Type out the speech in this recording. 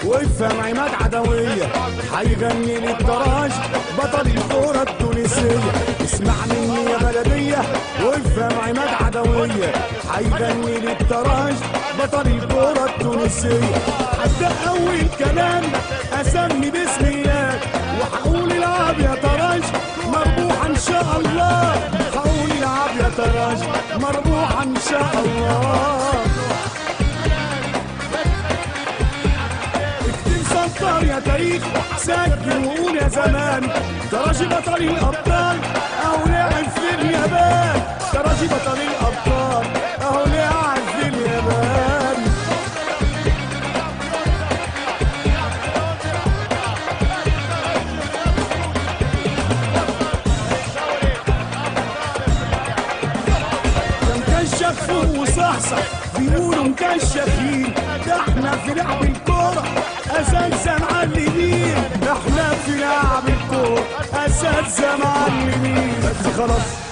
ويفهم عماد عدوية هيغني للدراج بطل الكورة التونسية اسمع مني يا بلدية ويفهم عماد عدوية هيغني للدراج بطل الكورة التونسية هبدأ أول كلام أسمي باسم إياك وهقول العب يا تراج مربوحة إن شاء الله هقول العب يا تراج مربوحة إن شاء الله اكتب سطر يا تاريخ سجل وقول يا زمان تراجي بطل الابطال اهو لاعب في اليابان تراجي بطل الابطال اهو لاعب في اليابان مكشف وصحصح بيقولوا مكشفين ده احنا في لعب الكورة اساتذة معلمين احنا في لعب الكورة اساتذة معلمين بس خلاص